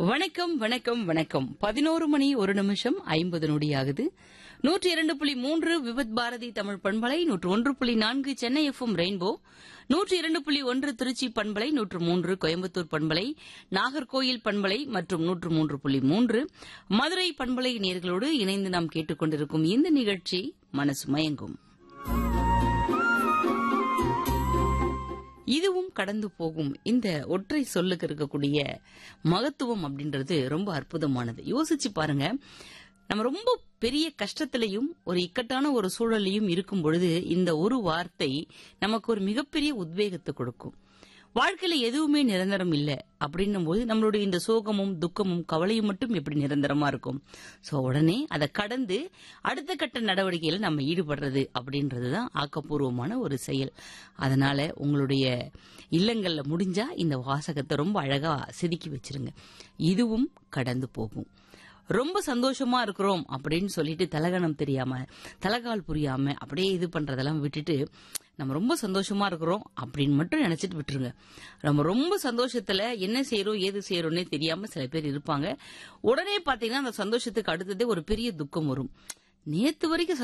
வணக்கம் வணக்கம் வணக்கம் பதினோரு மணி ஒரு நிமிஷம் ஐம்பது நொடி ஆகுது நூற்றி இரண்டு புள்ளி மூன்று விபத் பாரதி தமிழ் பண்பலை நூற்று ஒன்று புள்ளி நான்கு சென்னை எஃப்எம் ரெயின்போ நூற்றி இரண்டு புள்ளி ஒன்று திருச்சி பண்பலை நூற்று மூன்று கோயம்புத்தூர் பண்பலை நாகர்கோயில் பண்பலை மற்றும் நூற்று மூன்று புள்ளி மூன்று மதுரை பண்பலை நேர்களோடு இணைந்து நாம் கேட்டுக்கொண்டிருக்கும் இந்த நிகழ்ச்சி மனசு மயங்கும் இதுவும் கடந்து போகும் இந்த ஒற்றை சொல்லுக்கு இருக்கக்கூடிய மகத்துவம் அப்படின்றது ரொம்ப அற்புதமானது யோசிச்சு பாருங்க நம்ம ரொம்ப பெரிய கஷ்டத்திலையும் ஒரு இக்கட்டான ஒரு சூழலையும் இருக்கும் பொழுது இந்த ஒரு வார்த்தை நமக்கு ஒரு மிகப்பெரிய உத்வேகத்தை கொடுக்கும் வாழ்க்கையில எதுவுமே நிரந்தரம் இல்லை அப்படின்னும் போது நம்மளுடைய இந்த சோகமும் துக்கமும் கவலையும் மட்டும் எப்படி நிரந்தரமா இருக்கும் சோ உடனே அதை கடந்து அடுத்த கட்ட நடவடிக்கையில நம்ம ஈடுபடுறது அப்படின்றதுதான் ஆக்கப்பூர்வமான ஒரு செயல் அதனால உங்களுடைய இல்லங்கள்ல முடிஞ்சா இந்த வாசகத்தை ரொம்ப அழகா செதுக்கி வச்சிருங்க இதுவும் கடந்து போகும் ரொம்ப சந்தோஷமா இருக்கிறோம் அப்படின்னு சொல்லிட்டு தலகணம் தெரியாம தலகால் புரியாம அப்படியே இது பண்றதெல்லாம் விட்டுட்டு நம்ம ரொம்ப சந்தோஷமா இருக்கிறோம் அப்படின்னு மட்டும் நினைச்சிட்டு விட்டுருங்க நம்ம ரொம்ப சந்தோஷத்துல என்ன செய்யறோம் ஏது செய்யறோம்னே தெரியாம சில பேர் இருப்பாங்க உடனே பாத்தீங்கன்னா அந்த சந்தோஷத்துக்கு அடுத்ததே ஒரு பெரிய துக்கம் வரும் நேத்து வரைக்கும்